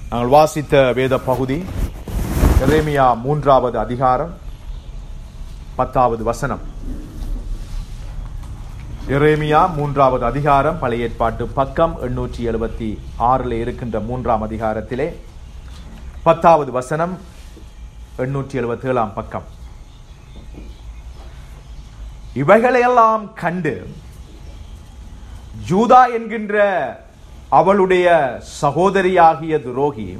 நாங்கள் வாசித்த வேத பகுதி எரேமியா மூன்றாவது அதிகாரம் பத்தாவது வசனம் எரேமியா மூன்றாவது அதிகாரம் பழைய ஏற்பாட்டு பக்கம் எண்ணூற்றி எழுபத்தி ஆறில் இருக்கின்ற மூன்றாம் அதிகாரத்திலே பத்தாவது வசனம் எண்ணூற்றி எழுபத்தி ஏழாம் பக்கம் இவைகளையெல்லாம் கண்டு ஜூதா என்கின்ற அவளுடைய சகோதரியாகிய துரோகி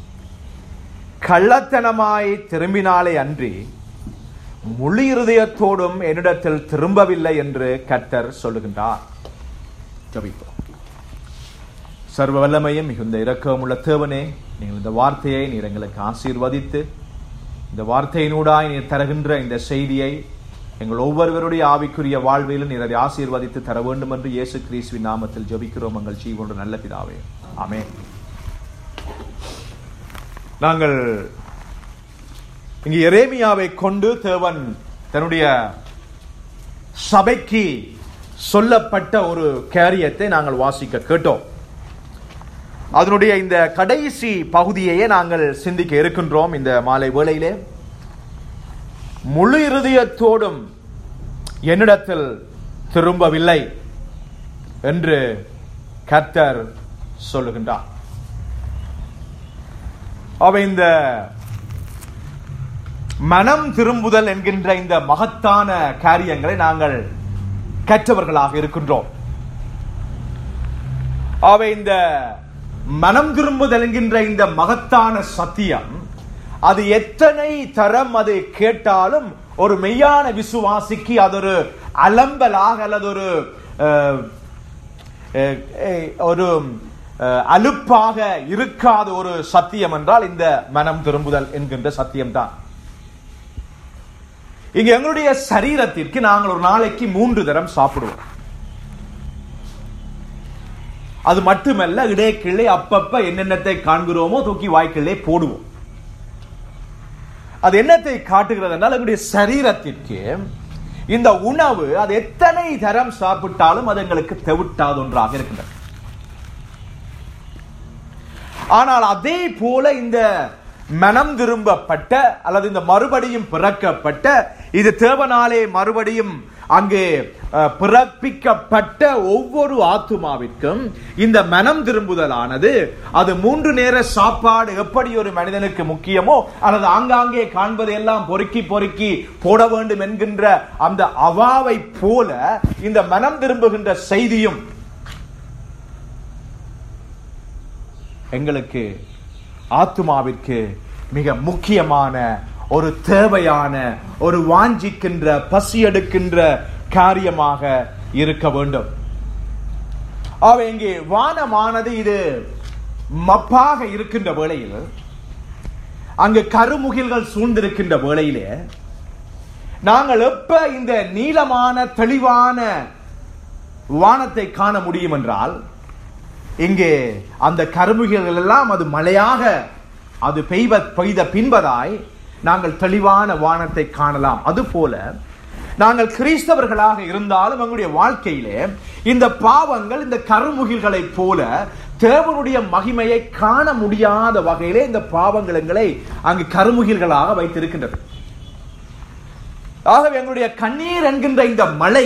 கள்ளத்தனமாய் திரும்பினாலே அன்றி முழு இருதயத்தோடும் என்னிடத்தில் திரும்பவில்லை என்று கர்த்தர் சொல்லுகின்றார் ஜபிப்போம் சர்வ வல்லமையும் மிகுந்த இரக்கமுள்ள தேவனே நீங்கள் இந்த வார்த்தையை நீர் எங்களுக்கு ஆசீர்வதித்து இந்த வார்த்தையினூடாய் நீர் தருகின்ற இந்த செய்தியை எங்கள் ஒவ்வொருவருடைய ஆவிக்குரிய வாழ்விலும் நீர் அதை ஆசீர்வதித்து தர வேண்டும் என்று இயேசு கிறிஸ்துவின் நாமத்தில் ஜெபிக்கிறோம் எங்கள் ஜீவனோட நல்ல பிதாவே ஆமென் நாங்கள் இங்கு எரேமியாவை கொண்டு தேவன் தன்னுடைய சபைக்கு சொல்லப்பட்ட ஒரு காரியத்தை நாங்கள் வாசிக்க கேட்டோம் அதனுடைய இந்த கடைசி பகுதியையே நாங்கள் சிந்திக்க இருக்கின்றோம் இந்த மாலை வேளையிலே முழு இருதயத்தோடும் என்னிடத்தில் திரும்பவில்லை என்று கர்த்தர் சொல்லுகின்றார் அவ இந்த மனம் திரும்புதல் என்கின்ற இந்த மகத்தான காரியங்களை நாங்கள் கற்றவர்களாக இருக்கின்றோம் அவை இந்த மனம் திரும்புதல் என்கின்ற இந்த மகத்தான சத்தியம் அது எத்தனை தரம் அது கேட்டாலும் ஒரு மெய்யான விசுவாசிக்கு அது ஒரு அலம்பலாக அல்லது ஒரு அஹ், அஹ், அஹ், ஒரு அஹ், அலுப்பாக இருக்காத ஒரு சத்தியம் என்றால் இந்த மனம் திரும்புதல் என்கின்ற சத்தியம்தான் இங்க எங்களுடைய சரீரத்திற்கு நாங்கள் ஒரு நாளைக்கு மூன்று தரம் சாப்பிடுவோம் அது மட்டுமல்ல இடைக்கிள்ளை அப்பப்ப என்னென்னத்தை காண்கிறோமோ தூக்கி வாய்க்கிள்ளே போடுவோம் அது என்னத்தை காட்டுகிறது என்றால் எங்களுடைய சரீரத்திற்கு இந்த உணவு அது எத்தனை தரம் சாப்பிட்டாலும் அது எங்களுக்கு தெவிட்டாத ஒன்றாக இருக்கின்றது ஆனால் அதே போல இந்த மனம் திரும்பப்பட்ட அல்லது இந்த மறுபடியும் பிறக்கப்பட்ட இது தேவனாலே மறுபடியும் அங்கே அஹ், பிறப்பிக்கப்பட்ட ஒவ்வொரு ஆத்துமாவிற்கும் இந்த மனம் திரும்புதலானது அது மூன்று நேர சாப்பாடு எப்படி ஒரு மனிதனுக்கு முக்கியமோ அல்லது ஆங்காங்கே காண்பதை எல்லாம் பொறுக்கி பொறுக்கி போட வேண்டும் என்கின்ற அந்த அவாவை போல இந்த மனம் திரும்புகின்ற செய்தியும் எங்களுக்கு ஆத்துமாவிற்கு மிக முக்கியமான ஒரு தேவையான ஒரு வாஞ்சிக்கின்ற பசி எடுக்கின்ற காரியமாக இருக்க வேண்டும் அவ இங்கே வானமானது இது மப்பாக இருக்கின்ற வேளையில் அங்கு கருமுகில்கள் சூழ்ந்திருக்கின்ற வேளையிலே நாங்கள் எப்ப இந்த நீளமான தெளிவான வானத்தை காண முடியும் என்றால் இங்கே அந்த கருமுகில்கள் எல்லாம் அது மழையாக அது பெய்வ பெய்த பின்பதாய் நாங்கள் தெளிவான வானத்தை காணலாம் அதுபோல நாங்கள் கிறிஸ்தவர்களாக இருந்தாலும் எங்களுடைய வாழ்க்கையிலே இந்த பாவங்கள் இந்த கருமுகில்களைப் போல தேவனுடைய மகிமையை காண முடியாத வகையிலே இந்த பாவங்கள் எங்களை அங்கு கருமுகில்களாக வைத்திருக்கின்றது ஆகவே எங்களுடைய கண்ணீர் என்கின்ற இந்த மழை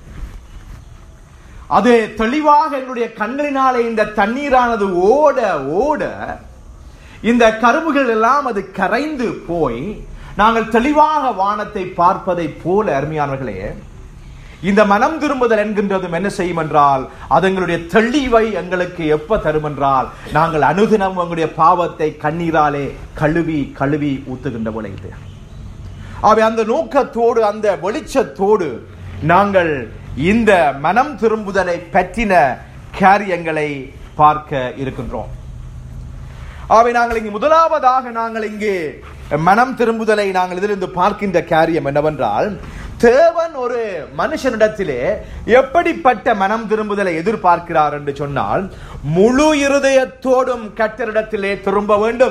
அது தெளிவாக என்னுடைய கண்களினாலே இந்த தண்ணீரானது ஓட ஓட இந்த கரும்புகள் எல்லாம் அது கரைந்து போய் நாங்கள் தெளிவாக வானத்தை பார்ப்பதை போல அருமையானவர்களே இந்த மனம் திரும்புதல் என்கின்றதும் என்ன செய்யும் என்றால் அது எங்களுடைய தெளிவை எங்களுக்கு எப்ப தரும் என்றால் நாங்கள் அனுதினம் எங்களுடைய பாவத்தை கண்ணீராலே கழுவி கழுவி ஊத்துகின்ற போல இது அவை அந்த நோக்கத்தோடு அந்த வெளிச்சத்தோடு நாங்கள் இந்த மனம் திரும்புதலை பற்றின காரியங்களை பார்க்க இருக்கின்றோம் அவை நாங்கள் இங்கு முதலாவதாக நாங்கள் இங்கு மனம் திரும்புதலை நாங்கள் இதிலிருந்து பார்க்கின்ற காரியம் என்னவென்றால் தேவன் ஒரு மனுஷனிடத்திலே எப்படிப்பட்ட மனம் திரும்புதலை எதிர்பார்க்கிறார் என்று சொன்னால் முழு இருதயத்தோடும் கத்தரிடத்திலே திரும்ப வேண்டும்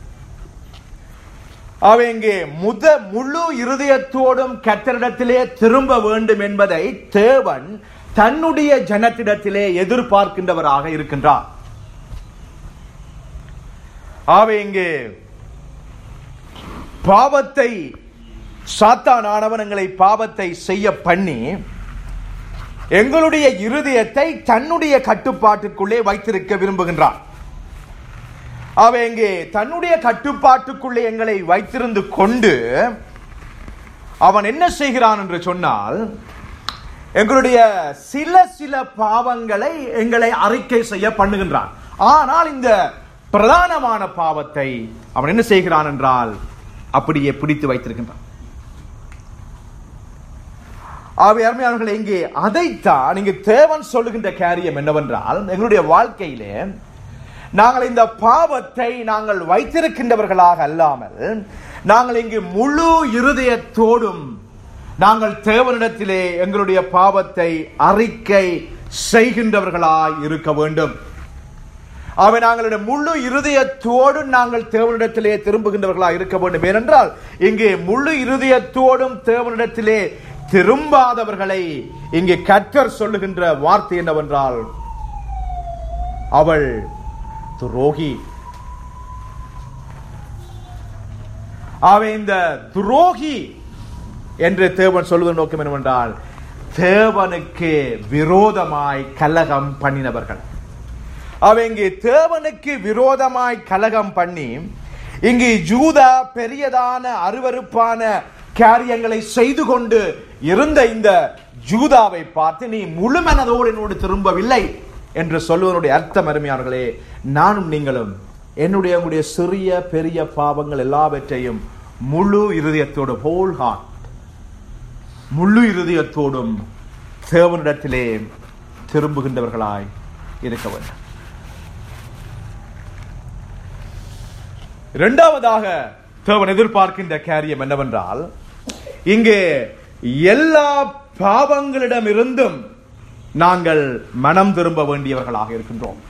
அவை இங்கே முத முழு இருதயத்தோடும் கத்தரிடத்திலே திரும்ப வேண்டும் என்பதை தேவன் தன்னுடைய ஜனத்திடத்திலே எதிர்பார்க்கின்றவராக இருக்கின்றார் ஆவே இங்கே பாவத்தை சாத்தானானவன் எங்களை பாவத்தை செய்ய பண்ணி எங்களுடைய இருதயத்தை தன்னுடைய கட்டுப்பாட்டுக்குள்ளே வைத்திருக்க விரும்புகின்றான் அவன் இங்கே தன்னுடைய கட்டுப்பாட்டுக்குள்ளே எங்களை வைத்திருந்து கொண்டு அவன் என்ன செய்கிறான் என்று சொன்னால் எங்களுடைய சில சில பாவங்களை எங்களை அறிக்கை செய்ய பண்ணுகின்றான் ஆனால் இந்த பிரதானமான பாவத்தை அவன் என்ன செய்கிறான் என்றால் அப்படியே பிடித்து வைத்திருக்கின்றான் ஆகவே அருமையானவர்களே இங்கே அதைத்தான் இங்கே தேவன் சொல்லுகின்ற காரியம் என்னவென்றால் எங்களுடைய வாழ்க்கையிலே நாங்கள் இந்த பாவத்தை நாங்கள் வைத்திருக்கின்றவர்களாக அல்லாமல் நாங்கள் இங்கு முழு இருதயத்தோடும் நாங்கள் தேவனிடத்திலே எங்களுடைய பாவத்தை அறிக்கை செய்கின்றவர்களாய் இருக்க வேண்டும் அவை நாங்களுடைய முழு இருதயத்தோடு நாங்கள் தேவனிடத்திலே திரும்புகின்றவர்களாக இருக்க வேண்டும் ஏனென்றால் இங்கே முழு இருதயத்தோடும் தேவனிடத்திலே திரும்பாதவர்களை இங்கே கற்றர் சொல்லுகின்ற வார்த்தை என்னவென்றால் அவள் துரோகி அவை இந்த துரோகி என்று தேவன் சொல்வது நோக்கம் என்னவென்றால் தேவனுக்கு விரோதமாய் கலகம் பண்ணினவர்கள் அவ இங்கே தேவனுக்கு விரோதமாய் கலகம் பண்ணி இங்கே ஜூதா பெரியதான அருவருப்பான காரியங்களை செய்து கொண்டு இருந்த இந்த ஜூதாவை பார்த்து நீ முழு மனதோடு என்னோடு திரும்பவில்லை என்று சொல்வதனுடைய அர்த்தம் அருமையானவர்களே நானும் நீங்களும் என்னுடைய உங்களுடைய சிறிய பெரிய பாவங்கள் எல்லாவற்றையும் முழு இருதயத்தோடு ஹோல் ஹார்ட் முழு இருதயத்தோடும் தேவனிடத்திலே திரும்புகின்றவர்களாய் இருக்க வேண்டும் இரண்டாவதாக தேவன் எதிர்பார்க்கின்ற காரியம் என்னவென்றால் இங்கே எல்லா பாவங்களிடமிருந்தும் நாங்கள் மனம் திரும்ப வேண்டியவர்களாக இருக்கின்றோம்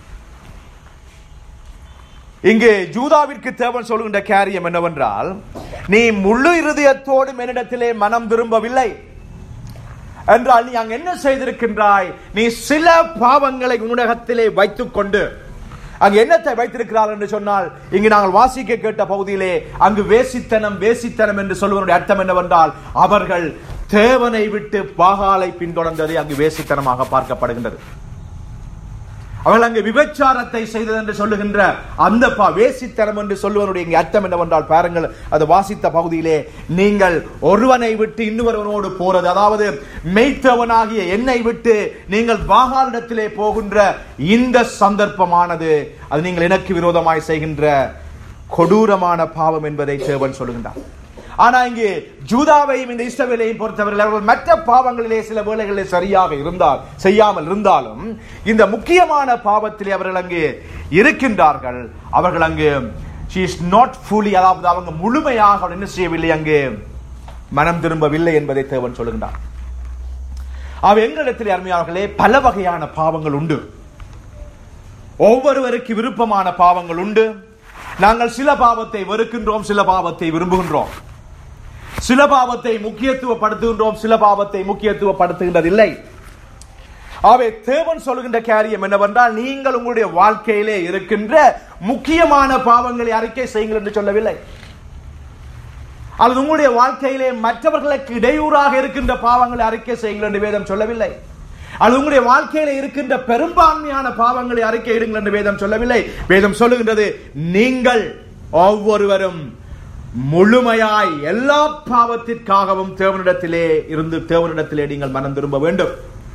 இங்கே ஜூதாவிற்கு தேவன் சொல்லுகின்ற காரியம் என்னவென்றால் நீ முழு இருதயத்தோடும் என்னிடத்திலே மனம் திரும்பவில்லை என்றால் நீ அங்க என்ன செய்திருக்கின்றாய் நீ சில பாவங்களை உன்னகத்திலே வைத்துக் கொண்டு அங்கு என்னத்தை வைத்திருக்கிறார் என்று சொன்னால் இங்கு நாங்கள் வாசிக்க கேட்ட பகுதியிலே அங்கு வேசித்தனம் வேசித்தனம் என்று சொல்வதனுடைய அர்த்தம் என்னவென்றால் அவர்கள் தேவனை விட்டு பாகாலை பின்தொடர்ந்தது அங்கு வேசித்தனமாக பார்க்கப்படுகின்றது அவர்கள் அங்கு விபச்சாரத்தை செய்தது என்று சொல்லுகின்ற அந்த பா வேசித்தனம் என்று சொல்லுவனுடைய இங்கே அர்த்தம் என்னவென்றால் பாருங்கள் அது வாசித்த பகுதியிலே நீங்கள் ஒருவனை விட்டு இன்னொருவனோடு போறது அதாவது மெய்த்தவனாகிய என்னை விட்டு நீங்கள் பாகாலிடத்திலே போகின்ற இந்த சந்தர்ப்பமானது அது நீங்கள் எனக்கு விரோதமாய் செய்கின்ற கொடூரமான பாவம் என்பதை தேவன் சொல்லுகின்றார் ஆனா இங்கே ஜூதாவையும் இந்த இஸ்ரவேலையும் பொறுத்தவர்கள் அவர்கள் மற்ற பாவங்களிலே சில வேளைகளிலே சரியாக இருந்தால் செய்யாமல் இருந்தாலும் இந்த முக்கியமான பாவத்திலே அவர்கள் அங்கு இருக்கின்றார்கள் அவர்கள் அங்கு she is not fully அதாவது அவங்க முழுமையாக அவர்கள் என்ன செய்யவில்லை அங்கு மனம் திரும்பவில்லை என்பதை தேவன் சொல்லுகின்றார் அவ எங்களிடத்தில் அருமையாளர்களே பல வகையான பாவங்கள் உண்டு ஒவ்வொருவருக்கு விருப்பமான பாவங்கள் உண்டு நாங்கள் சில பாவத்தை வெறுக்கின்றோம் சில பாவத்தை விரும்புகின்றோம் சில பாவத்தை முக்கியத்துவப்படுத்துகின்றோம் சில பாவத்தை முக்கியத்துவப்படுத்துகின்றதில்லை அவை தேவன் சொல்கின்ற காரியம் என்னவென்றால் நீங்கள் உங்களுடைய வாழ்க்கையிலே இருக்கின்ற முக்கியமான பாவங்களை அறிக்கை செய்யுங்கள் என்று சொல்லவில்லை அல்லது உங்களுடைய வாழ்க்கையிலே மற்றவர்களுக்கு இடையூறாக இருக்கின்ற பாவங்களை அறிக்கை செய்யுங்கள் என்று வேதம் சொல்லவில்லை அது உங்களுடைய வாழ்க்கையில இருக்கின்ற பெரும்பான்மையான பாவங்களை அறிக்கையிடுங்கள் என்று வேதம் சொல்லவில்லை வேதம் சொல்லுகின்றது நீங்கள் ஒவ்வொருவரும் முழுமையாய் எல்லா பாவத்திற்காகவும் தேவனிடத்திலே இருந்து தேவனிடத்திலே நீங்கள் மனம் திரும்ப வேண்டும்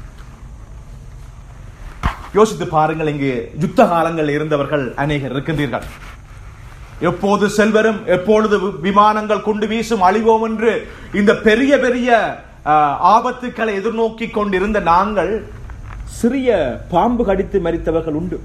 யோசித்து பாருங்கள் இங்கு யுத்த காலங்கள் இருந்தவர்கள் அநேகர் இருக்கின்றீர்கள் எப்போது செல்வரும் எப்பொழுது வி- விமானங்கள் கொண்டு வீசும் அழிவோம் என்று இந்த பெரிய பெரிய அஹ், ஆபத்துக்களை எதிர்நோக்கி கொண்டிருந்த நாங்கள் சிறிய பாம்பு கடித்து மரித்தவர்கள் உண்டு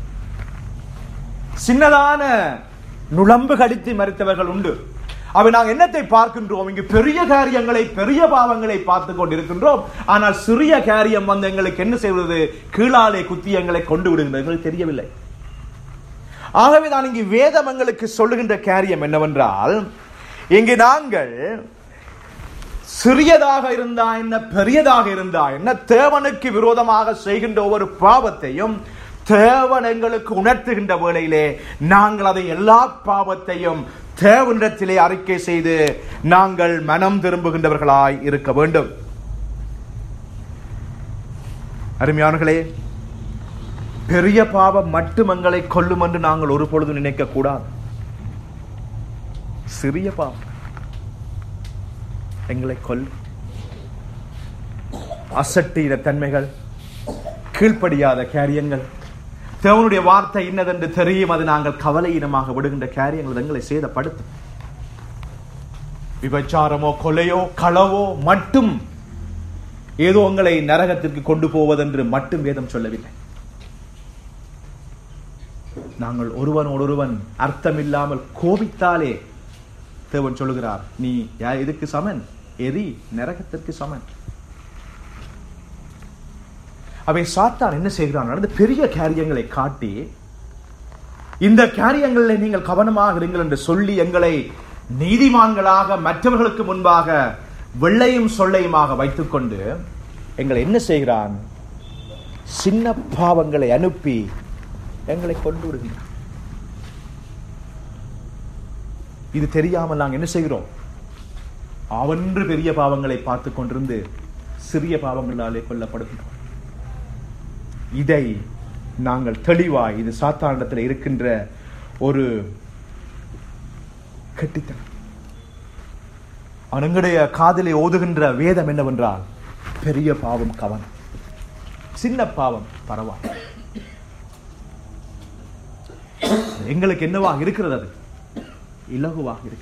சின்னதான நுளம்பு கடித்து மறித்தவர்கள் உண்டு அவை நாங்கள் என்னத்தை பார்க்கின்றோம் இங்கு பெரிய காரியங்களை பெரிய பாவங்களை பார்த்து கொண்டிருக்கின்றோம் ஆனால் சிறிய காரியம் வந்து எங்களுக்கு என்ன செய்வது கீழாலே குத்தி எங்களை கொண்டு விடுகின்றது எங்களுக்கு தெரியவில்லை ஆகவே நான் இங்கு வேதம் எங்களுக்கு சொல்லுகின்ற காரியம் என்னவென்றால் இங்கு நாங்கள் சிறியதாக இருந்தா என்ன பெரியதாக இருந்தா என்ன தேவனுக்கு விரோதமாக செய்கின்ற ஒவ்வொரு பாவத்தையும் தேவன் எங்களுக்கு உணர்த்துகின்ற வேளையிலே நாங்கள் அதை எல்லா பாவத்தையும் தேவனிடத்திலே அறிக்கை செய்து நாங்கள் மனம் திரும்புகின்றவர்களாய் இருக்க வேண்டும் அருமையானர்களே பெரிய பாவம் மட்டும் எங்களை கொல்லும் என்று நாங்கள் ஒரு பொழுதும் நினைக்க கூடாது சிறிய பாவம் எங்களை கொல்லும் அசட்டின தன்மைகள் கீழ்ப்படியாத காரியங்கள் தேவனுடைய வார்த்தை இன்னதென்று தெரியும் அது நாங்கள் கவலையினமாக விடுகின்ற காரியங்கள் எங்களை சேதப்படுத்தும் விபச்சாரமோ கொலையோ களவோ மட்டும் ஏதோ உங்களை நரகத்திற்கு கொண்டு போவதென்று மட்டும் வேதம் சொல்லவில்லை நாங்கள் ஒருவனோடு ஒருவன் அர்த்தமில்லாமல் கோபித்தாலே தேவன் சொல்லுகிறார் நீ யா- இதுக்கு சமன் எரி நரகத்திற்கு சமன் அவை சாத்தான் என்ன செய்கிறான் நடந்த பெரிய காரியங்களை காட்டி இந்த காரியங்களில் நீங்கள் கவனமாக இருங்கள் என்று சொல்லி எங்களை நீதிமான்களாக மற்றவர்களுக்கு முன்பாக வெள்ளையும் சொல்லையுமாக வைத்துக்கொண்டு எங்களை என்ன செய்கிறான் சின்ன பாவங்களை அனுப்பி எங்களை கொண்டு வருகிறான் இது தெரியாமல் நாங்கள் என்ன செய்கிறோம் அவன்று பெரிய பாவங்களை பார்த்து கொண்டிருந்து சிறிய பாவங்களாலே கொல்லப்படுகின்றோம் இதை நாங்கள் தெளிவாய் இது சாத்தானிடத்தில் இருக்கின்ற ஒரு கெட்டித்தனம் அவனுங்களுடைய காதிலே ஓதுகின்ற வேதம் என்னவென்றால் பெரிய பாவம் கவனம் சின்ன பாவம் பரவாயில்லை எங்களுக்கு என்னவாக இருக்கிறது அது இலகுவாக இருக்கிறது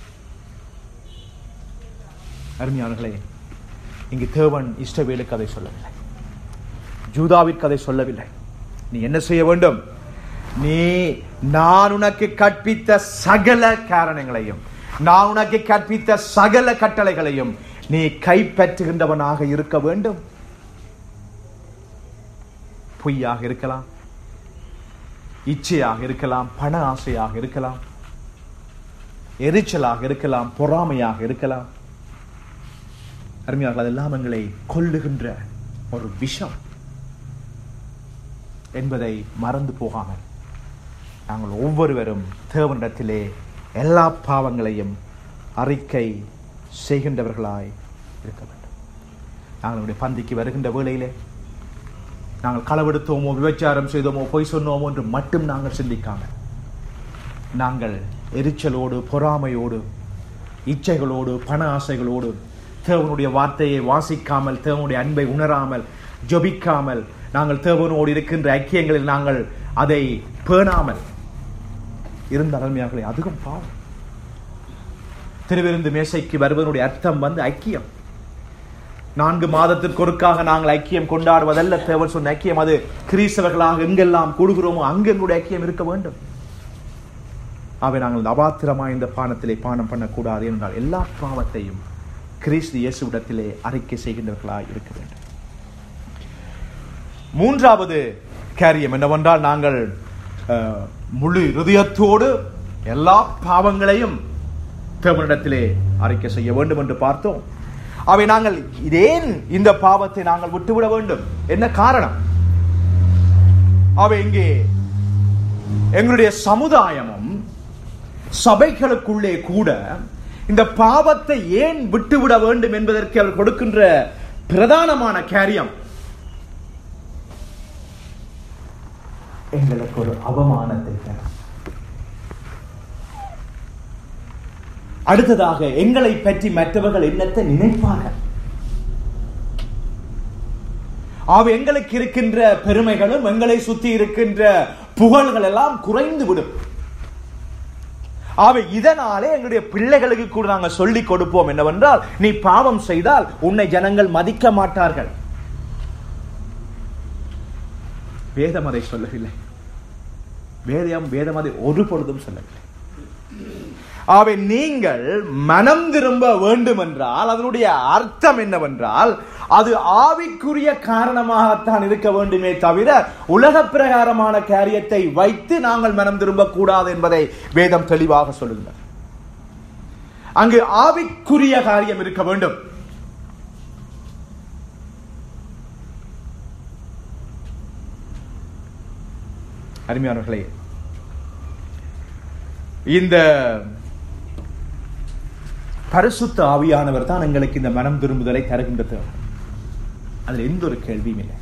அருமையானர்களே இங்கு தேவன் இஷ்டவேலுக்கு அதை சொல்லவில்லை ஜூதாவிற்கு அதை சொல்லவில்லை நீ என்ன செய்ய வேண்டும் நீ நான் உனக்கு கற்பித்த சகல காரணங்களையும் நான் உனக்கு கற்பித்த சகல கட்டளைகளையும் நீ கைப்பற்றுகின்றவனாக இருக்க வேண்டும் பொய்யாக இருக்கலாம் இச்சையாக இருக்கலாம் பண ஆசையாக இருக்கலாம் எரிச்சலாக இருக்கலாம் பொறாமையாக இருக்கலாம் அருமையாக அதெல்லாம் எங்களை கொல்லுகின்ற ஒரு விஷம் என்பதை மறந்து போகாமல் நாங்கள் ஒவ்வொருவரும் தேவனிடத்திலே எல்லா பாவங்களையும் அறிக்கை செய்கின்றவர்களாய் இருக்க வேண்டும் நாங்கள் நம்முடைய பந்திக்கு வருகின்ற வேளையிலே நாங்கள் களவெடுத்தோமோ விபச்சாரம் செய்தோமோ பொய் சொன்னோமோ என்று மட்டும் நாங்கள் சிந்திக்காமல் நாங்கள் எரிச்சலோடு பொறாமையோடு இச்சைகளோடு பண ஆசைகளோடு தேவனுடைய வார்த்தையை வாசிக்காமல் தேவனுடைய அன்பை உணராமல் ஜொபிக்காமல் நாங்கள் தேவனோடு இருக்கின்ற ஐக்கியங்களில் நாங்கள் அதை பேணாமல் இருந்த அருமையார்களே அதுவும் பாவம் திருவிருந்து மேசைக்கு வருவதனுடைய அர்த்தம் வந்து ஐக்கியம் நான்கு மாதத்திற்கு ஒருக்காக நாங்கள் ஐக்கியம் கொண்டாடுவதல்ல தேவன் சொன்ன ஐக்கியம் அது கிறிஸ்தவர்களாக எங்கெல்லாம் கூடுகிறோமோ அங்கு எங்களுடைய ஐக்கியம் இருக்க வேண்டும் அவை நாங்கள் இந்த அபாத்திரமாய் இந்த பானத்திலே பானம் பண்ணக்கூடாது என்றால் எல்லா பாவத்தையும் கிறிஸ்து இயேசுவிடத்திலே அறிக்கை செய்கின்றவர்களாய் இருக்க வேண்டும் மூன்றாவது காரியம் என்னவென்றால் நாங்கள் அஹ், முழு இருதயத்தோடு எல்லா பாவங்களையும் தேவனிடத்திலே அறிக்கை செய்ய வேண்டும் என்று பார்த்தோம் அவை நாங்கள் இதேன் இந்த பாவத்தை நாங்கள் விட்டுவிட வேண்டும் என்ன காரணம் அவை இங்கே எங்களுடைய சமுதாயமும் சபைகளுக்குள்ளே கூட இந்த பாவத்தை ஏன் விட்டுவிட வேண்டும் என்பதற்கு அவர் கொடுக்கின்ற பிரதானமான காரியம் எங்களுக்கு ஒரு அவமானத்தை தரும் அடுத்ததாக எங்களை பற்றி மற்றவர்கள் என்னத்தை நினைப்பார்கள் அவ எங்களுக்கு இருக்கின்ற பெருமைகளும் எங்களை சுத்தி இருக்கின்ற புகழ்கள் எல்லாம் குறைந்து விடும் ஆக இதனாலே எங்களுடைய பிள்ளைகளுக்கு கூட நாங்கள் சொல்லிக் கொடுப்போம் என்னவென்றால் நீ பாவம் செய்தால் உன்னை ஜனங்கள் மதிக்க மாட்டார்கள் வேதம் அதை சொல்லவில்லை வேதம் வேதம் அதை ஒரு பொழுதும் சொல்லவில்லை ஆகவே நீங்கள் மனம் திரும்ப வேண்டும் என்றால் அதனுடைய அர்த்தம் என்னவென்றால் அது ஆவிக்குரிய காரணமாகத்தான் இருக்க வேண்டுமே தவிர உலக பிரகாரமான காரியத்தை வைத்து நாங்கள் மனம் திரும்ப கூடாது என்பதை வேதம் தெளிவாக சொல்லுகிறது அங்கு ஆவிக்குரிய காரியம் இருக்க வேண்டும் அருமையானவர்களே இந்த பரிசுத்த ஆவியானவர் தான் எங்களுக்கு இந்த மனம் திரும்புதலை தருகின்றது அதுல எந்த ஒரு கேள்வியும் இல்லை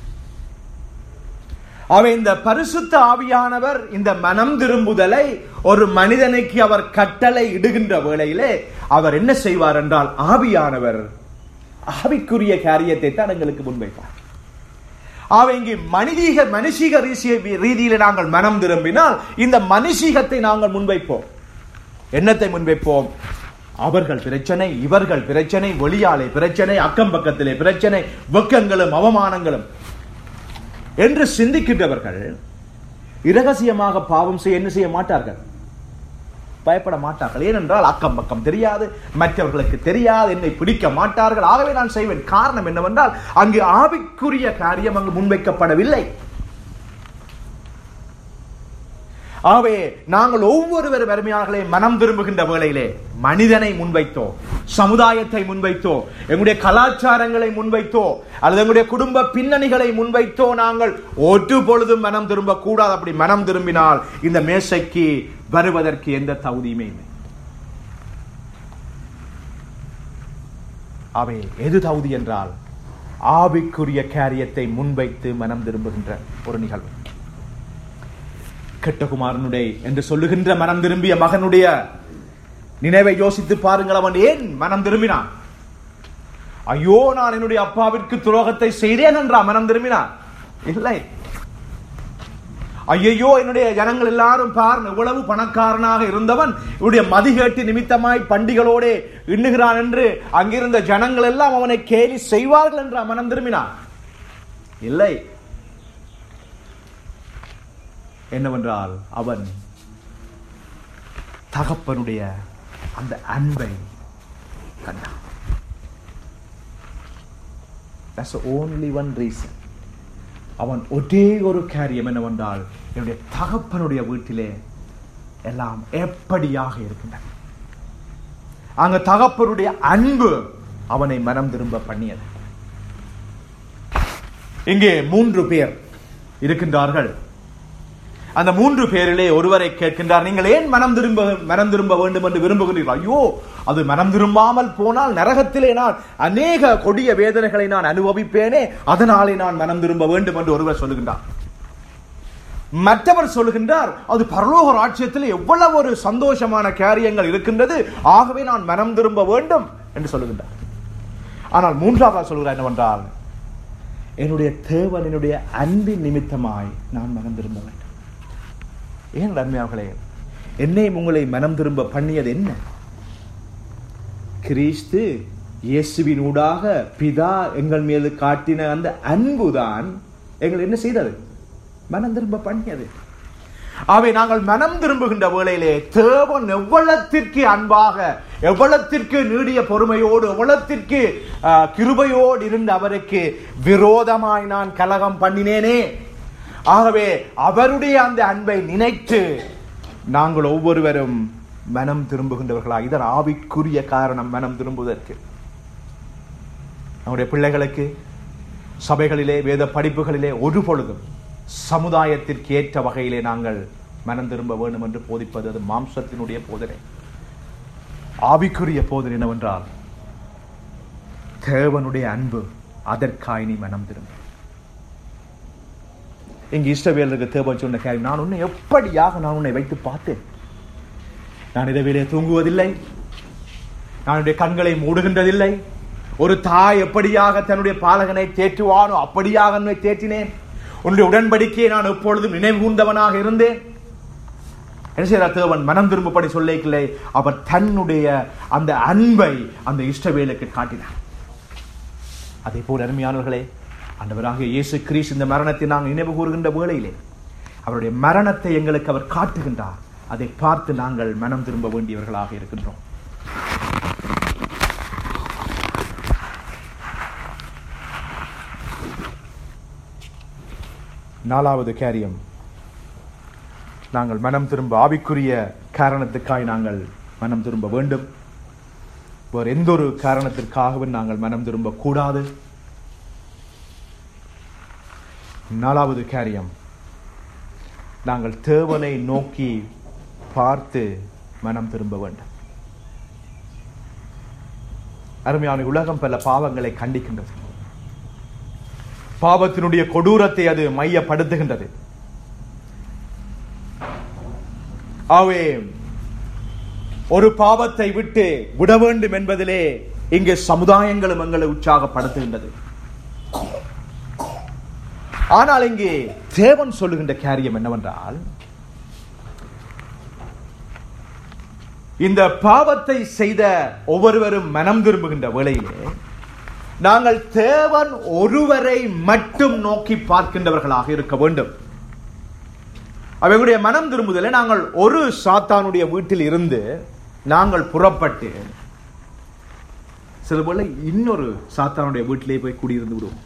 அவை இந்த பரிசுத்த ஆவியானவர் இந்த மனம் திரும்புதலை ஒரு மனிதனுக்கு அவர் கட்டளை இடுகின்ற வேளையிலே அவர் என்ன செய்வார் என்றால் ஆவியானவர் ஆவிக்குரிய காரியத்தை தான் எங்களுக்கு முன்வைப்பார் ஆக இங்கு மனிதீக மனுஷிக ரீசிய- ரீதியில நாங்கள் மனம் திரும்பினால் இந்த மனுஷீகத்தை நாங்கள் முன்வைப்போம் என்னத்தை முன்வைப்போம் அவர்கள் பிரச்சனை இவர்கள் பிரச்சனை வெளியாலே பிரச்சனை அக்கம் பக்கத்திலே பிரச்சனை வெக்கங்களும் அவமானங்களும் என்று சிந்திக்கின்றவர்கள் இரகசியமாக பாவம் செய்ய என்ன செய்ய மாட்டார்கள் பயப்பட மாட்டார்கள் ஏனென்றால் அக்கம் பக்கம் தெரியாது மற்றவர்களுக்கு தெரியாது என்னை பிடிக்க மாட்டார்கள் ஆகவே நான் செய்வேன் காரணம் என்னவென்றால் அங்கு ஆவிக்குரிய காரியம் அங்கு முன்வைக்கப்படவில்லை ஆகவே நாங்கள் ஒவ்வொருவரும் அருமையாளர்களை மனம் திரும்புகின்ற வேளையிலே மனிதனை முன்வைத்தோ சமுதாயத்தை முன்வைத்தோ எங்களுடைய கலாச்சாரங்களை முன்வைத்தோ அல்லது எங்களுடைய குடும்ப பின்னணிகளை முன்வைத்தோ நாங்கள் ஒற்று பொழுதும் மனம் திரும்ப கூடாது அப்படி மனம் திரும்பினால் இந்த மேசைக்கு வருவதற்கு எந்த தகுதியுமே இல்லை அவை எது தகுதி என்றால் ஆவிக்குரிய காரியத்தை முன்வைத்து மனம் திரும்புகின்ற ஒரு நிகழ்வு கெட்டகுமாரனுடைய என்று சொல்லுகின்ற மனம் திரும்பிய மகனுடைய நினைவை யோசித்து பாருங்கள் அவன் ஏன் மனம் திரும்பினான் ஐயோ நான் என்னுடைய அப்பாவிற்கு துரோகத்தை செய்தேன் என்றா மனம் திரும்பினான் இல்லை ஐயையோ என்னுடைய ஜனங்கள் எல்லாரும் பார் எவ்வளவு பணக்காரனாக இருந்தவன் இவருடைய மதிகேட்டு நிமித்தமாய் பண்டிகளோடே எண்ணுகிறான் என்று அங்கிருந்த ஜனங்கள் எல்லாம் அவனை கேலி செய்வார்கள் என்று மனம் திரும்பினான் இல்லை என்னவென்றால் அவன் தகப்பனுடைய அந்த அன்பை கண்டான் That's the only one reason. அவன் ஒரே ஒரு காரியம் என்னவென்றால் என்னுடைய தகப்பனுடைய வீட்டிலே எல்லாம் எப்படியாக இருக்கின்றன அங்க தகப்பனுடைய அன்பு அவனை மனம் திரும்ப பண்ணியது இங்கே மூன்று பேர் இருக்கின்றார்கள் அந்த மூன்று பேரிலே ஒருவரை கேட்கின்றார் நீங்கள் ஏன் மனம் திரும்ப மனம் திரும்ப வேண்டும் என்று விரும்புகிறீர்கள் ஐயோ அது மனம் திரும்பாமல் போனால் நரகத்திலே நான் அநேக கொடிய வேதனைகளை நான் அனுபவிப்பேனே அதனாலே நான் மனம் திரும்ப வேண்டும் என்று ஒருவர் சொல்லுகின்றார் மற்றவர் சொல்லுகின்றார் அது பரலோக ராட்சியத்தில் எவ்வளவு ஒரு சந்தோஷமான காரியங்கள் இருக்கின்றது ஆகவே நான் மனம் திரும்ப வேண்டும் என்று சொல்லுகின்றார் ஆனால் மூன்றாவது சொல்கிறார் என்னவென்றால் என்னுடைய தேவன் என்னுடைய அன்பின் நிமித்தமாய் நான் மனம் திரும்ப வேண்டும் ஏன் நன்மையார்களே என்னையும் உங்களை மனம் திரும்ப பண்ணியது என்ன கிறிஸ்து இயேசுவின் ஊடாக பிதா எங்கள் மீது காட்டின அந்த அன்புதான் எங்களை என்ன செய்தது மனம் திரும்ப பண்ணியது அவை நாங்கள் மனம் திரும்புகின்ற வேளையிலே தேவன் எவ்வளத்திற்கு அன்பாக எவ்வளத்திற்கு நீடிய பொறுமையோடு எவ்வளத்திற்கு ஆஹ், கிருபையோடு இருந்த அவருக்கு விரோதமாய் நான் கலகம் பண்ணினேனே ஆகவே அவருடைய அந்த அன்பை நினைத்து நாங்கள் ஒவ்வொருவரும் மனம் திரும்புகின்றவர்களா இதன் ஆவிக்குரிய காரணம் மனம் திரும்புவதற்கு நம்முடைய பிள்ளைகளுக்கு சபைகளிலே வேத படிப்புகளிலே ஒரு பொழுதும் சமுதாயத்திற்கு ஏற்ற வகையிலே நாங்கள் மனம் திரும்ப வேண்டும் என்று போதிப்பது அது மாம்சத்தினுடைய போதனை ஆவிக்குரிய போதனை என்னவென்றால் தேவனுடைய அன்பு அதற்காய் நீ மனம் திரும்ப இங்கு இஷ்டவேலருக்கு தேவன் சொன்ன காரியம் நான் உன்னை எப்படியாக நான் உன்னை வைத்து பார்த்தேன் நான் இரவிலே தூங்குவதில்லை நான் என்னுடைய கண்களை மூடுகின்றதில்லை ஒரு தாய் எப்படியாக தன்னுடைய பாலகனை தேற்றுவானோ அப்படியாக என்னை தேற்றினேன் உன்னுடைய உடன்படிக்கையை நான் எப்பொழுதும் நினைவு கூர்ந்தவனாக இருந்தேன் என்ன செய்தார் தேவன் மனம் திரும்பப்படி சொல்லிக்கலை அவர் தன்னுடைய அந்த அன்பை அந்த இஷ்டவேலுக்கு காட்டினார் அதே போல் அருமையானவர்களே ஆண்டவராக இயேசு கிறிஸ்து இந்த மரணத்தை நாங்கள் நினைவு கூறுகின்ற வேளையிலே அவருடைய மரணத்தை எங்களுக்கு அவர் காட்டுகின்றார் அதை பார்த்து நாங்கள் மனம் திரும்ப வேண்டியவர்களாக இருக்கின்றோம் நாலாவது காரியம் நாங்கள் மனம் திரும்ப ஆவிக்குரிய காரணத்துக்காய் நாங்கள் மனம் திரும்ப வேண்டும் வேறு எந்த ஒரு காரணத்திற்காகவும் நாங்கள் மனம் திரும்ப கூடாது நாலாவது காரியம் நாங்கள் தேவனை நோக்கி பார்த்து மனம் திரும்ப வேண்டும் அருமையான உலகம் பல பாவங்களை கண்டிக்கின்றது பாவத்தினுடைய கொடூரத்தை அது மையப்படுத்துகின்றது ஆகவே ஒரு பாவத்தை விட்டு விட வேண்டும் என்பதிலே இங்கு சமுதாயங்களும் எங்களை உற்சாகப்படுத்துகின்றது ஆனால் இங்கே தேவன் சொல்லுகின்ற காரியம் என்னவென்றால் இந்த பாவத்தை செய்த ஒவ்வொருவரும் மனம் திரும்புகின்ற வேளையிலே நாங்கள் தேவன் ஒருவரை மட்டும் நோக்கி பார்க்கின்றவர்களாக இருக்க வேண்டும் அவர்களுடைய மனம் திரும்புதலை நாங்கள் ஒரு சாத்தானுடைய வீட்டில் இருந்து நாங்கள் புறப்பட்டு சில போல இன்னொரு சாத்தானுடைய வீட்டிலே போய் குடியிருந்து விடுவோம்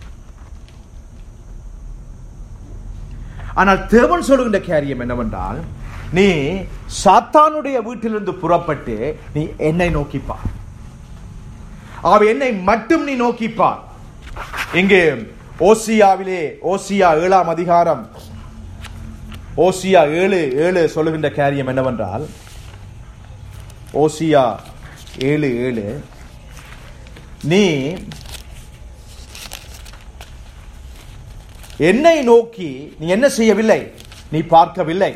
ஆனால் தேவன் சொல்லுகின்ற காரியம் என்னவென்றால் நீ சாத்தானுடைய வீட்டிலிருந்து புறப்பட்டு நீ என்னை நோக்கிப்பார் அவ என்னை மட்டும் நீ நோக்கிப்பார் இங்கே ஓசியாவிலே ஓசியா ஏழாம் அதிகாரம் ஓசியா ஏழு ஏழு சொல்லுகின்ற காரியம் என்னவென்றால் ஓசியா ஏழு ஏழு நீ என்னை நோக்கி நீ என்ன செய்யவில்லை நீ பார்க்கவில்லை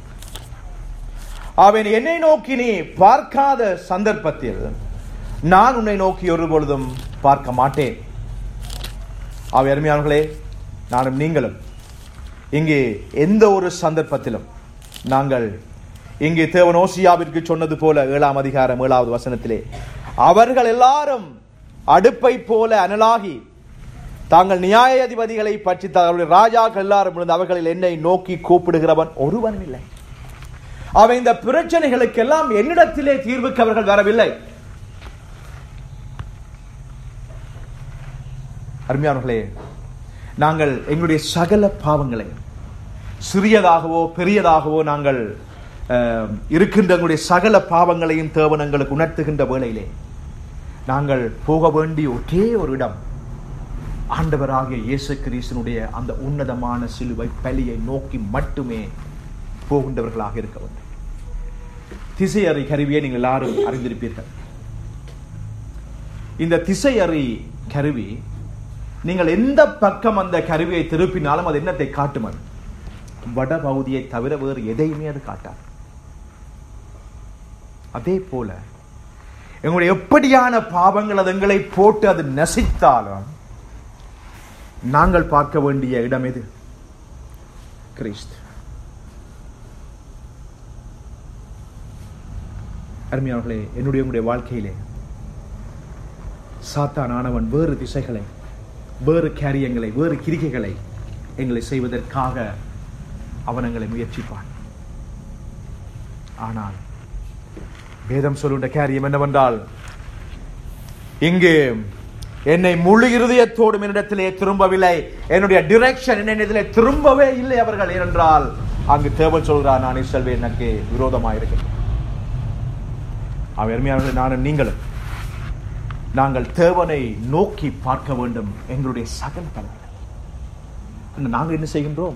அவன் என்னை நோக்கி நீ பார்க்காத சந்தர்ப்பத்தில் நான் உன்னை நோக்கி ஒரு பொழுதும் பார்க்க மாட்டேன் அவை அருமையானவர்களே நானும் நீங்களும் இங்கே எந்த ஒரு சந்தர்ப்பத்திலும் நாங்கள் இங்கே தேவன் ஓசியாவிற்கு சொன்னது போல ஏழாம் அதிகாரம் ஏழாவது வசனத்திலே அவர்கள் எல்லாரும் அடுப்பை போல அனலாகி தாங்கள் நியாயாதிபதிகளை பற்றி தங்களுடைய ராஜாக்கள் எல்லாரும் இருந்து அவர்களில் என்னை நோக்கி கூப்பிடுகிறவன் ஒருவனும் இல்லை அவன் இந்த பிரச்சனைகளுக்கெல்லாம் என்னிடத்திலே தீர்வுக்கு அவர்கள் வரவில்லை அருமையானவர்களே நாங்கள் எங்களுடைய சகல பாவங்களை சிறியதாகவோ பெரியதாகவோ நாங்கள் அஹ், இருக்கின்ற எங்களுடைய சகல பாவங்களையும் தேவன் எங்களுக்கு உணர்த்துகின்ற வேளையிலே நாங்கள் போக வேண்டிய ஒரே ஒரு இடம் ஆண்டவராகிய இயேசு கிறிஸ்தனுடைய அந்த உன்னதமான சிலுவை பலியை நோக்கி மட்டுமே போகின்றவர்களாக இருக்க வேண்டும் திசையறி கருவியை நீங்கள் எல்லாரும் அறிந்திருப்பீர்கள் இந்த திசையறி கருவி நீங்கள் எந்த பக்கம் அந்த கருவியை திருப்பினாலும் அது என்னத்தை காட்டும் அது வட பகுதியை தவிர வேறு எதையுமே அது காட்டாது அதே போல எங்களுடைய எப்படியான பாவங்கள் அது எங்களை போட்டு அது நசித்தாலும் நாங்கள் பார்க்க வேண்டிய இடம் எது கிறிஸ்து அருமையானவர்களே என்னுடைய உங்களுடைய வாழ்க்கையிலே சாத்தான் ஆனவன் வேறு திசைகளை வேறு காரியங்களை வேறு கிரிகைகளை எங்களை செய்வதற்காக அவன் எங்களை முயற்சிப்பான் ஆனால் வேதம் சொல்லுகின்ற காரியம் என்னவென்றால் இங்கு என்னை முழு இருதயத்தோடும் என்னிடத்திலே திரும்பவில்லை என்னுடைய டிரெக்ஷன் என்னிடத்திலே திரும்பவே இல்லை அவர்கள் ஏனென்றால் அங்கு தேவன் சொல்கிறார் நான் செல்வேன் எனக்கு விரோதமாக இருக்கிறேன் அவன் அருமையானவர்களே, நானும் நீங்களும் நாங்கள் தேவனை நோக்கி பார்க்க வேண்டும் எங்களுடைய சகல பலன்களை நாங்கள் என்ன செய்கின்றோம்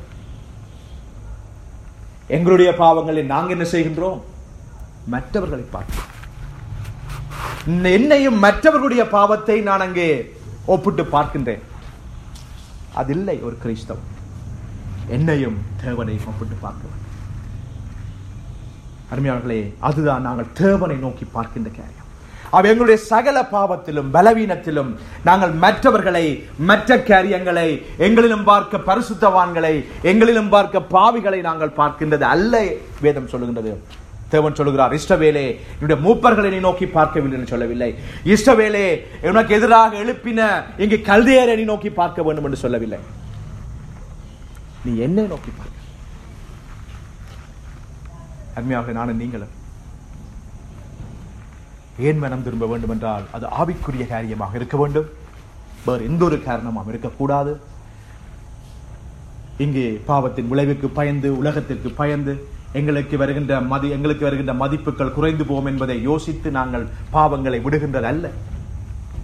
எங்களுடைய பாவங்களை நாங்கள் என்ன செய்கின்றோம் மற்றவர்களை பார்க்கிறோம் என்னையும் மற்றவர்களுடைய பாவத்தை நான் அங்கே ஒப்பிட்டு பார்க்கின்றேன் அதில்லை ஒரு கிறிஸ்தவம் என்னையும் தேவனையும் ஒப்பிட்டு பார்க்க வேண்டும் அருமையாளர்களே அதுதான் நாங்கள் தேவனை நோக்கி பார்க்கின்ற காரியம் அவ எங்களுடைய சகல பாவத்திலும் பலவீனத்திலும் நாங்கள் மற்றவர்களை மற்ற காரியங்களை எங்களிலும் பார்க்க பரிசுத்தவான்களை எங்களிலும் பார்க்க பாவிகளை நாங்கள் பார்க்கின்றது அல்ல வேதம் சொல்லுகின்றது தேவன் சொல்லுகிறார் இஷ்டவேலே என்னுடைய மூப்பர்களை நீ நோக்கி பார்க்கவில்லை என்று சொல்லவில்லை இஷ்டவேலே உனக்கு எதிராக எழுப்பின இங்கு கல்தையரை நீ நோக்கி பார்க்க வேண்டும் என்று சொல்லவில்லை நீ என்னை நோக்கி பார்க்க அருமையாக நானும் நீங்களும் ஏன் மனம் திரும்ப வேண்டும் என்றால் அது ஆவிக்குரிய காரியமாக இருக்க வேண்டும் வேறு எந்த ஒரு காரணமாக இருக்கக்கூடாது இங்கே பாவத்தின் விளைவுக்கு பயந்து உலகத்திற்கு பயந்து எங்களுக்கு வருகின்ற மதி எங்களுக்கு வருகின்ற மதிப்புகள் குறைந்து போகும் என்பதை யோசித்து நாங்கள் பாவங்களை விடுகின்றது அல்ல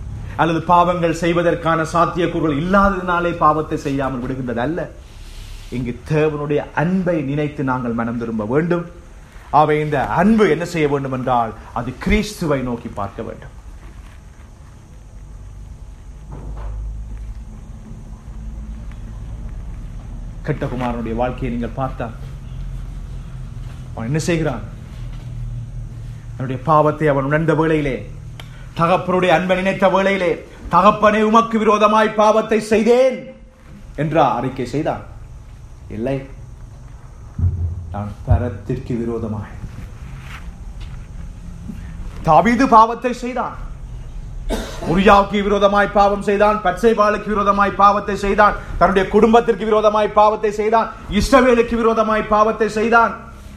அல்லது பாவங்கள் செய்வதற்கான சாத்தியக்கூறுகள் இல்லாததினாலே பாவத்தை செய்யாமல் விடுகின்றது அல்ல இங்கு தேவனுடைய அன்பை நினைத்து நாங்கள் மனம் திரும்ப வேண்டும் அவை இந்த அன்பு என்ன செய்ய வேண்டும் என்றால் அது கிறிஸ்துவை நோக்கி பார்க்க வேண்டும் கெட்டகுமாரனுடைய வாழ்க்கையை நீங்கள் பார்த்தால் அவன் என்ன செய்கிறான் அவனுடைய பாவத்தை அவன் உணர்ந்த வேளையிலே தகப்பனுடைய அன்பை நினைத்த வேளையிலே தகப்பனே உமக்கு விரோதமாய் பாவத்தை செய்தேன் என்றா அறிக்கை செய்தான் இல்லை நான் பரத்திற்கு விரோதமாய் தாவீது பாவத்தை செய்தான் உரியாவுக்கு விரோதமாய் பாவம் செய்தான் பச்சைபாலுக்கு விரோதமாய் பாவத்தை செய்தான் தன்னுடைய குடும்பத்திற்கு விரோதமாய் பாவத்தை செய்தான் இஸ்ரவேலுக்கு விரோதமாய் பாவத்தை செய்தான்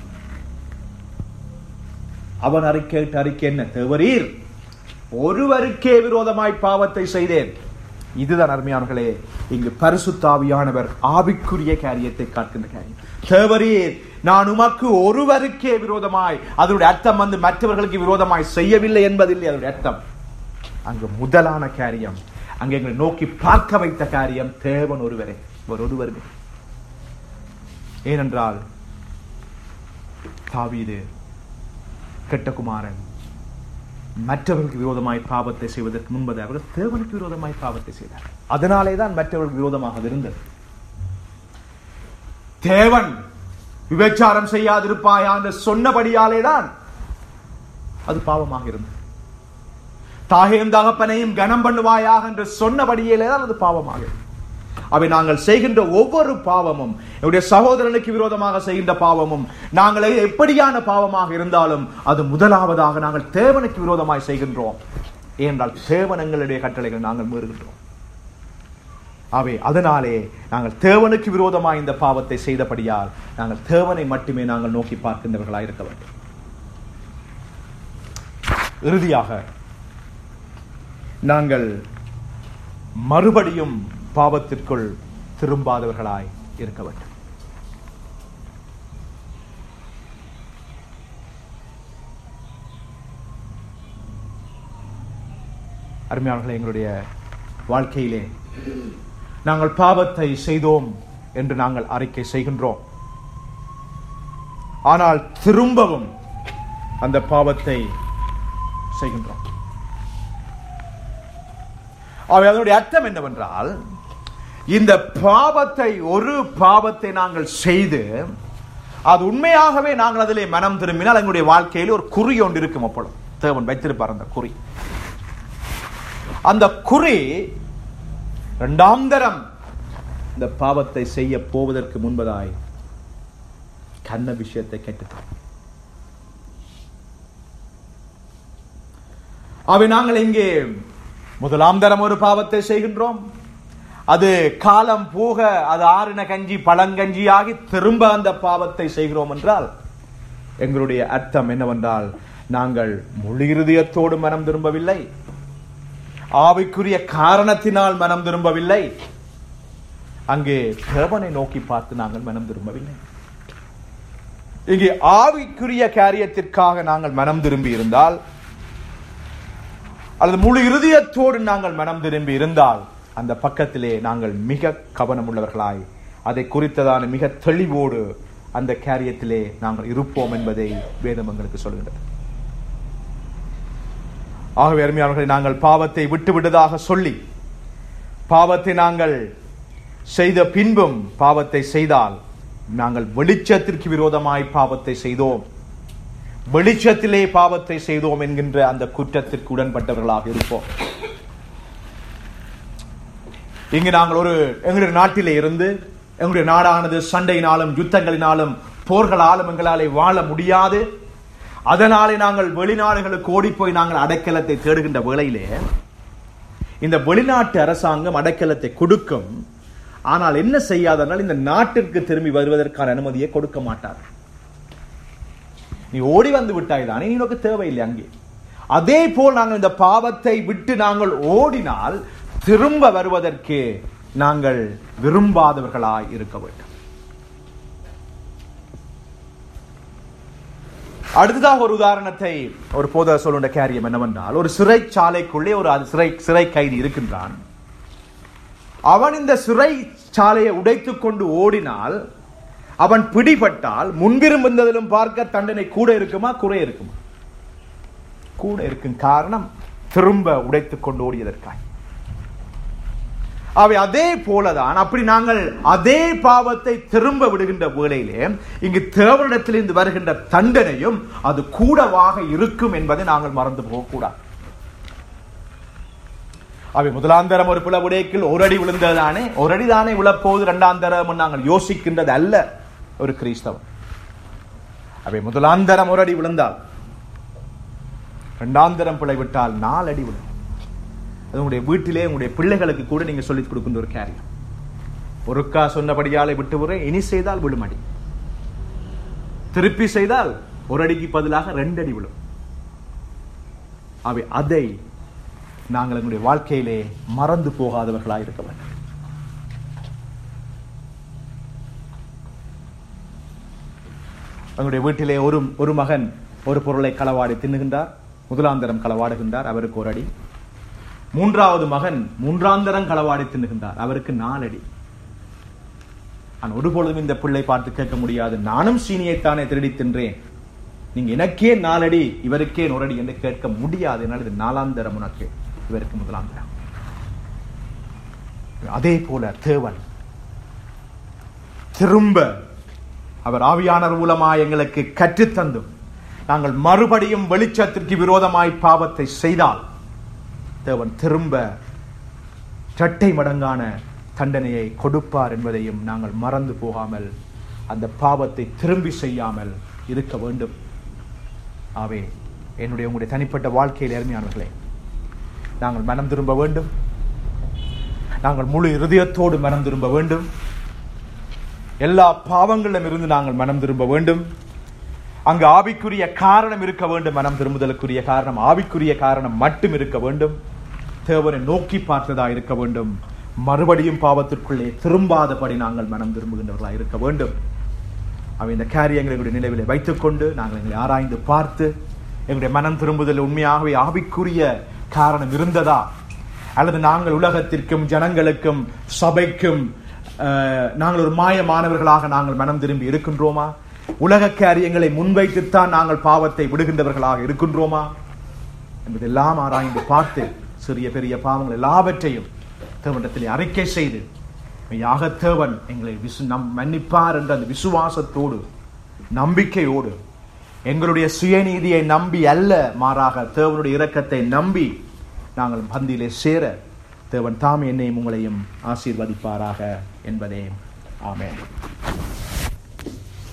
அவன் அறிக்கை அறிக்கை என்ன தேவரீர் ஒருவருக்கே விரோதமாய் பாவத்தை செய்தேன் இதுதான் அருமையானவர்களே இங்கு பரிசுத்தாவியானவர் ஆவிக்குரிய காரியத்தை காட்டுகின்ற காரியம் தேவரீர் நான் உமக்கு ஒருவருக்கே விரோதமாய் அதனுடைய அர்த்தம் வந்து மற்றவர்களுக்கு விரோதமாய் செய்யவில்லை என்பதில்லை அதனுடைய அர்த்தம் அங்கு முதலான காரியம் அங்கு எங்களை நோக்கி பார்க்க வைத்த காரியம் தேவன் ஒருவரே ஒரு ஒருவருமே ஏனென்றால் தாவீது கெட்டகுமாரன் மற்றவர்களுக்கு விரோதமாய் பாவத்தை செய்வதற்கு முன்பதாக அவர் தேவனுக்கு விரோதமாய் பாவத்தை செய்தார் அதனாலே தான் மற்றவர்களுக்கு விரோதமாக அது இருந்தது தேவன் விபச்சாரம் செய்யாதிருப்பாயா என்று சொன்னபடியாலே தான் அது பாவமாக இருந்தது தாகையும் தகப்பனையும் கனம் பண்ணுவாயாக என்று சொன்னபடியிலே தான் அது பாவமாக இருந்தது அவை நாங்கள் செய்கின்ற ஒவ்வொரு பாவமும் என்னுடைய சகோதரனுக்கு விரோதமாக செய்கின்ற பாவமும் நாங்கள் எப்படியான பாவமாக இருந்தாலும் அது முதலாவதாக நாங்கள் தேவனுக்கு விரோதமாய் செய்கின்றோம் ஏனென்றால் தேவன் எங்களுடைய கட்டளைகள் நாங்கள் மீறுகின்றோம் அவை அதனாலே நாங்கள் தேவனுக்கு விரோதமாய் இந்த பாவத்தை செய்தபடியால் நாங்கள் தேவனை மட்டுமே நாங்கள் நோக்கி பார்க்கின்றவர்களாய் இருக்க வேண்டும் இறுதியாக நாங்கள் மறுபடியும் பாவத்திற்குள் திரும்பாதவர்களாய் இருக்க வேண்டும் அருமையாளர்களே எங்களுடைய வாழ்க்கையிலே நாங்கள் பாவத்தை செய்தோம் என்று நாங்கள் அறிக்கை செய்கின்றோம் ஆனால் திரும்பவும் அந்த பாவத்தை செய்கின்றோம் அவை அதனுடைய அர்த்தம் என்னவென்றால் இந்த பாவத்தை ஒரு பாவத்தை நாங்கள் செய்து அது உண்மையாகவே நாங்கள் அதிலே மனம் திரும்பினால் எங்களுடைய வாழ்க்கையில் ஒரு குறி ஒன்று இருக்கும் அப்பொழுது தேவன் வைத்திருப்பார் அந்த குறி அந்த குறி இரண்டாம் தரம் இந்த பாவத்தை செய்ய போவதற்கு முன்பதாய் கண்ண விஷயத்தை கேட்டுத்தான் அவை நாங்கள் இங்கே முதலாம் தரம் ஒரு பாவத்தை செய்கின்றோம் அது காலம் போக அது ஆறின கஞ்சி பழங்கஞ்சி ஆகி திரும்ப அந்த பாவத்தை செய்கிறோம் என்றால் எங்களுடைய அர்த்தம் என்னவென்றால் நாங்கள் முழு இருதயத்தோடு மனம் திரும்பவில்லை ஆவிக்குரிய காரணத்தினால் மனம் திரும்பவில்லை அங்கே தேவனை நோக்கி பார்த்து நாங்கள் மனம் திரும்பவில்லை இங்கே ஆவிக்குரிய காரியத்திற்காக நாங்கள் மனம் திரும்பி இருந்தால் அல்லது முழு இருதயத்தோடு நாங்கள் மனம் திரும்பி இருந்தால் அந்த பக்கத்திலே நாங்கள் மிக கவனம் உள்ளவர்களாய் அதை குறித்ததான மிக தெளிவோடு அந்த காரியத்திலே நாங்கள் இருப்போம் என்பதை வேதம் எங்களுக்கு சொல்கின்றது ஆகவே அருமையாளர்களை நாங்கள் பாவத்தை விட்டு விட்டதாக சொல்லி பாவத்தை நாங்கள் செய்த பின்பும் பாவத்தை செய்தால் நாங்கள் வெளிச்சத்திற்கு விரோதமாய் பாவத்தை செய்தோம் வெளிச்சத்திலே பாவத்தை செய்தோம் என்கின்ற அந்த குற்றத்திற்கு உடன்பட்டவர்களாக இருப்போம் இங்கு நாங்கள் ஒரு எங்களுடைய நாட்டிலே இருந்து எங்களுடைய நாடானது சண்டையினாலும் யுத்தங்களினாலும் போர்களாலும் எங்களாலே வாழ முடியாது அதனாலே நாங்கள் வெளிநாடுகளுக்கு ஓடி போய் நாங்கள் அடைக்கலத்தை தேடுகின்ற வேளையிலே இந்த வெளிநாட்டு அரசாங்கம் அடைக்கலத்தை கொடுக்கும் ஆனால் என்ன செய்யாதனால் இந்த நாட்டிற்கு திரும்பி வருவதற்கான அனுமதியை கொடுக்க மாட்டார் நீ ஓடி வந்து விட்டாய் தானே நீ உனக்கு தேவையில்லை அங்கே அதே போல் நாங்கள் இந்த பாவத்தை விட்டு நாங்கள் ஓடினால் திரும்ப வருவதற்கு நாங்கள் விரும்பாதவர்களாய் இருக்க வேண்டும் அடுத்ததாக ஒரு உதாரணத்தை ஒரு போத சொல்லுண்ட காரியம் என்னவென்றால் ஒரு சிறைச்சாலைக்குள்ளே ஒரு அது சிறை சிறை கைதி இருக்கின்றான் அவன் இந்த சிறை சாலையை உடைத்துக் கொண்டு ஓடினால் அவன் பிடிபட்டால் முன்பிருந்ததிலும் பார்க்க தண்டனை கூட இருக்குமா குறை இருக்குமா கூட இருக்கும் காரணம் திரும்ப உடைத்துக் கொண்டு ஓடியதற்காய் அவை அதே போலதான் அப்படி நாங்கள் அதே பாவத்தை திரும்ப விடுகின்ற வேளையிலே இங்கு தேவனிடத்திலிருந்து வருகின்ற தண்டனையும் அது கூடவாக இருக்கும் என்பதை நாங்கள் மறந்து போகக்கூடாது அவை முதலாந்தரம் ஒரு புல உடைக்கில் ஒரு அடி விழுந்ததுதானே ஒரு அடி தானே விழப்போகுது இரண்டாம் தரம் நாங்கள் யோசிக்கின்றது அல்ல ஒரு கிறிஸ்தவன் அவை முதலாந்தரம் ஒரு அடி விழுந்தால் இரண்டாந்தரம் பிழை விட்டால் நாலு அடி விழும் அது உங்களுடைய வீட்டிலே உங்களுடைய பிள்ளைகளுக்கு கூட நீங்க சொல்லிக் கொடுக்கின்ற ஒரு காரியம் ஒருக்கா சொன்னபடியாலே விட்டு விடுறேன் இனி செய்தால் விழுமடி திருப்பி செய்தால் ஒரு அடிக்கு பதிலாக ரெண்டு அடி விழும் அவை அதை நாங்கள் எங்களுடைய வாழ்க்கையிலே மறந்து போகாதவர்களாக இருக்க வேண்டும் எங்களுடைய வீட்டிலே ஒரு ஒரு மகன் ஒரு பொருளை களவாடி தின்னுகின்றார் முதலாந்தரம் களவாடுகின்றார் அவருக்கு ஒரு அடி மூன்றாவது மகன் மூன்றாந்தரம் களவாடி தின்னுகின்றார் அவருக்கு நாலடி நான் ஒருபொழுதும் இந்த பிள்ளை பார்த்து கேட்க முடியாது நானும் சீனியைத்தானே திருடி தின்றேன் நீங்க எனக்கே நாலடி இவருக்கே நொரடி என்று கேட்க முடியாது என்னால் இது நாலாந்தரம் உனக்கு இவருக்கு முதலாந்தரம் அதே போல தேவன் திரும்ப அவர் ஆவியானர் மூலமாய் எங்களுக்கு கற்றுத்தந்தும் நாங்கள் மறுபடியும் வெளிச்சத்திற்கு விரோதமாய் பாவத்தை செய்தால் தேவன் திரும்ப இரட்டை மடங்கான தண்டனையை கொடுப்பார் என்பதையும் நாங்கள் மறந்து போகாமல் அந்த பாவத்தை திரும்பி செய்யாமல் இருக்க வேண்டும் ஆவே என்னுடைய உங்களுடைய தனிப்பட்ட வாழ்க்கையில் அருமையானவர்களே நாங்கள் மனம் திரும்ப வேண்டும் நாங்கள் முழு இருதயத்தோடு மனம் திரும்ப வேண்டும் எல்லா பாவங்களிலும் இருந்து நாங்கள் மனம் திரும்ப வேண்டும் அங்கு ஆவிக்குரிய காரணம் இருக்க வேண்டும் மனம் திரும்புதலுக்குரிய காரணம் ஆவிக்குரிய காரணம் மட்டும் இருக்க வேண்டும் தேவனை நோக்கி பார்த்ததா இருக்க வேண்டும் மறுபடியும் பாவத்திற்குள்ளே திரும்பாதபடி நாங்கள் மனம் திரும்புகின்றவர்களா இருக்க வேண்டும் அவை இந்த காரியங்களை எங்களுடைய நிலைவிலே வைத்துக்கொண்டு நாங்கள் எங்களை ஆராய்ந்து பார்த்து எங்களுடைய மனம் திரும்புதல் உண்மையாகவே ஆவிக்குரிய காரணம் இருந்ததா அல்லது நாங்கள் உலகத்திற்கும் ஜனங்களுக்கும் சபைக்கும் அஹ், நாங்கள் ஒரு மாயமானவர்களாக நாங்கள் மனம் திரும்பி இருக்கின்றோமா உலக காரியங்களை முன்வைத்துத்தான் நாங்கள் பாவத்தை விடுகின்றவர்களாக இருக்கின்றோமா என்பதெல்லாம் ஆராய்ந்து பார்த்து சிறிய பெரிய பாவங்கள் எல்லாவற்றையும் தேவனிடத்திலே அறிக்கை செய்து மெய்யாக தேவன் எங்களை விசு நம் மன்னிப்பார் என்ற அந்த விசுவாசத்தோடு நம்பிக்கையோடு எங்களுடைய சுயநீதியை நம்பி அல்ல மாறாக தேவனுடைய இரக்கத்தை நம்பி நாங்கள் பந்தியிலே சேர தேவன் தாம் என்னையும் உங்களையும் ஆசீர்வதிப்பாராக என்பதே ஆமென்